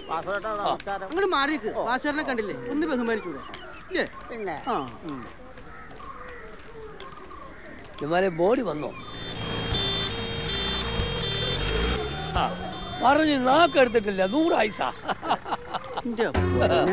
അങ്ങോട്ട് മാറിയേക്ക് വാസേരനെ കണ്ടില്ലേ ഒന്ന് ബഹുമാനിച്ചൂടെ ഇല്ലേ പിന്നെ ആ ഇമാരെ ബോഡി വന്നോ ആ, പറഞ്ഞു നാക്കെടുത്തിട്ടില്ല നൂറ് ഐസ എന്റെ പൊന്നെ.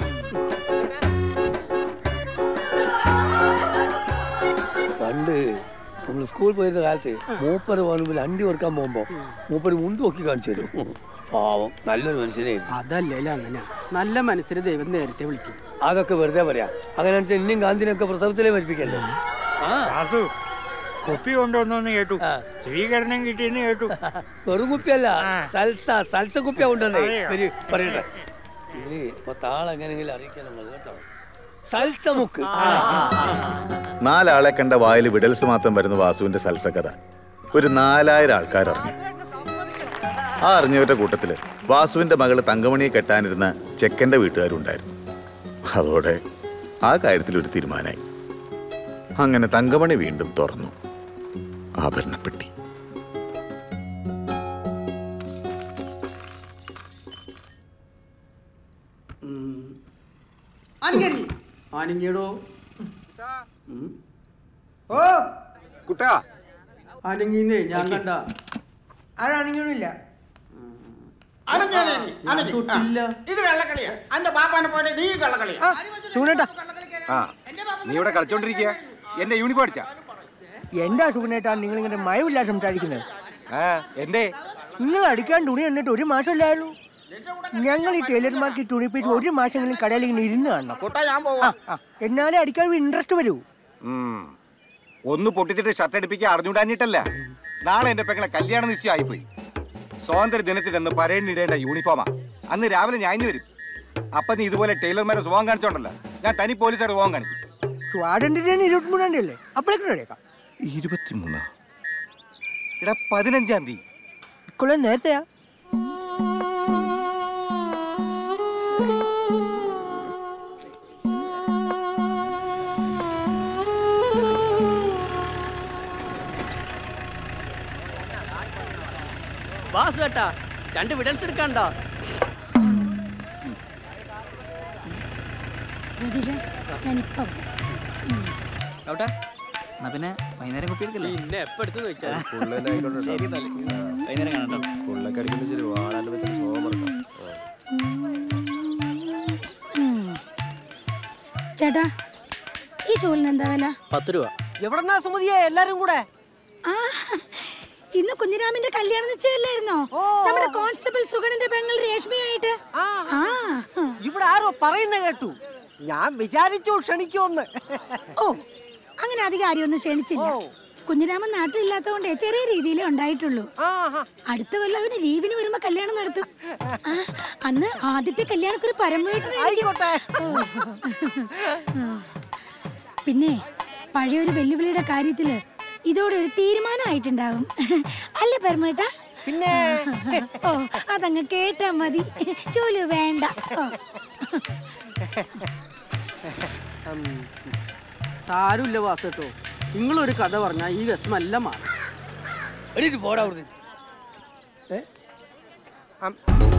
പണ്ട് നമ്മൾ സ്കൂളിൽ പോയിരുന്ന കാലത്ത് മൂപ്പര് പോകുമ്പോൾ അണ്ടി കൊടുക്കാൻ പോകുമ്പോ മൂപ്പര് മുണ്ട് നോക്കി കാണിച്ചു തരും പാവം നല്ലൊരു മനുഷ്യനായിരുന്നു അതല്ലേ അങ്ങനെ നല്ല മനസ്സിന് ദൈവം നേരത്തെ വിളിക്കും അതൊക്കെ വെറുതെ പറയാം അങ്ങനെ വെച്ചാൽ ഇനിയും ഗാന്ധിനൊക്കെ പ്രസവത്തിലേ പഠിപ്പിക്കല്ലേ ആ വാസു കുപ്പി കൊണ്ടുവന്നു കേട്ടു ആ. സ്വീകരണം കിട്ടിയെന്ന് കേട്ടു വെറും കുപ്പിയല്ല ആ. സൽസ സൽസ കുപ്പിയാ കൊണ്ടുവന്നേ അറിയാം. വരൂ, പറയട്ടെ ഏ ഇപ്പൊ താളെങ്ങനെങ്കിലും അറിയിക്കാൻ നമ്മൾ കേട്ടോ സൽസ മുക്ക് നാലാളെ കണ്ട വായിൽ വിടൽസ് മാത്രം വരുന്ന വാസുവിന്റെ സൽസകഥ ഒരു നാലായിരം ആൾക്കാർ അറിഞ്ഞു ആ അറിഞ്ഞവരുടെ കൂട്ടത്തില് വാസുവിന്റെ മകള് തങ്കമണിയെ കെട്ടാനിരുന്ന ചെക്കന്റെ വീട്ടുകാരുണ്ടായിരുന്നു അതോടെ ആ കാര്യത്തിൽ ഒരു തീരുമാനമായി അങ്ങനെ തങ്കമണി വീണ്ടും തുറന്നു ആഭരണപ്പെട്ടി ആനിങ്ങി ആനിങ്ങിയടോ ഓ കുട്ടാ ആനിങ്ങിന്നേ ഞാൻ കണ്ട ആരാണെങ്കിലുമില്ല ഞാൻ തൊട്ടില്ല ഇത് കള്ളക്കളിയാ അന്റെ പാപ്പാനെ പോലെ നീ കള്ളക്കളിയാ ചൂനേട്ടാ ആ നീ ഇവിടെ കളിച്ചോണ്ടിരിക്കുക എന്റെ യൂണിഫോം അടിച്ചാ എന്താ ചൂനേട്ടാ നിങ്ങൾ ഇങ്ങനെ മയമില്ല സംസാരിക്കുന്നത് ആ എന്തേ നിങ്ങൾ അടിക്കാൻ തുണി എന്നിട്ട് ഒരു മാസമല്ലായിരുന്നു ഞങ്ങൾ ഈ ടൈലർമാർക്ക് ഈ തുണി പീസ് ഒരു മാസമെങ്കിലും കടയിൽ ഇങ്ങനെ ഇരുന്ന് കാണണം കുട്ടാ ഞാൻ പോവാ ആ, എന്നാലേ അടിക്കാൻ ഇൻട്രസ്റ്റ് വരൂ ഉം. ഒന്ന് പൊട്ടിച്ചിട്ട് ഷർട്ട് അടിപ്പിക്കാൻ അറിഞ്ഞൂടാഞ്ഞിട്ടല്ല നാളെ എന്റെ പെങ്ങളെ കല്യാണ നിശ്ചയമായിപ്പോയി സ്വാതന്ത്ര്യ ദിനത്തിനന്ന് പരേഡിനിടേണ്ട യൂണിഫോമാ അന്ന് രാവിലെ ഞാൻ ഇനി വരും അപ്പൊ നീ ഇതുപോലെ ടൈലർമാരെ സ്വഭാവം കാണിച്ചോണ്ടല്ലോ ഞാൻ തനി പോലീസുകാർ സ്വഭാവം കാണിക്കും സ്വാതന്ത്ര്യം ഇരുപത്തിമൂന്നാം തീയതി അല്ലേ അപ്പോഴേക്കും റെഡിയാക്കാം ഇരുപത്തിമൂന്നാ എടാ പതിനഞ്ചാം തീയതി ഇക്കൊല്ലം നേരത്തെയാ വാസു കേട്ടാ രണ്ട് വിടൽസ് എടുക്കണ്ടോ രതീഷ ഞാനിപ്പം ഔട്ടെ എന്നാ പിന്നെ വൈകുന്നേരം കുപ്പി എടുക്കല്ലേ പിന്നെ എപ്പോ എടുത്ത് ചോദിച്ചാ ശരി എന്നാല്. വൈകുന്നേരം കാണാം ചേട്ടാ ഈ ചോലിന് എന്താ വില പത്ത് രൂപ എവിടെന്നാ സുമതിയെ എല്ലാരും കൂടെ ആ ഇന്ന് കുഞ്ഞിരാമിന്റെ കല്യാണം നിശ്ചയല്ലായിരുന്നോ നമ്മുടെ കോൺസ്റ്റബിൾ സുഗണിന്റെ പെങ്ങൾ രേഷ്മയായിട്ട് ആ ആ ഇവിടെ ആരോ പറയുന്ന കേട്ടു ഞാൻ വിചാരിച്ചു ക്ഷണിക്കുമെന്ന് ഓ അങ്ങനെ അധികം ആരും ഒന്നും ക്ഷണിച്ചില്ല ഓ. കുഞ്ഞിരാമൻ നാട്ടിലില്ലാത്തതുകൊണ്ട് ചെറിയ രീതിയിലേ ഉണ്ടായിട്ടുള്ളൂ ആഹാ. അടുത്ത കൊല്ലം അവന് ലീവിന് വരുമ്പോ കല്യാണം നടത്തും ആ, അന്ന് ആദ്യത്തെ കല്യാണക്കൊരു പരമേട്ടനായിരിക്കും ആയിക്കോട്ടെ പിന്നെ പഴയൊരു വെല്ലുവിളിയുടെ കാര്യത്തില് ഇതോടെ ഒരു തീരുമാനമായിട്ടുണ്ടാവും അല്ലേ പരമേട്ട പിന്നെ ഓ അതങ്ങ് കേട്ടാ മതി ജോലി വേണ്ട ഓ. സാരമില്ല വാസു കേട്ടോ നിങ്ങളൊരു കഥ പറഞ്ഞാൽ ഈ വിഷമെല്ലാം മാറും എണീറ്റ് പോടാ അവിടുന്ന് അം-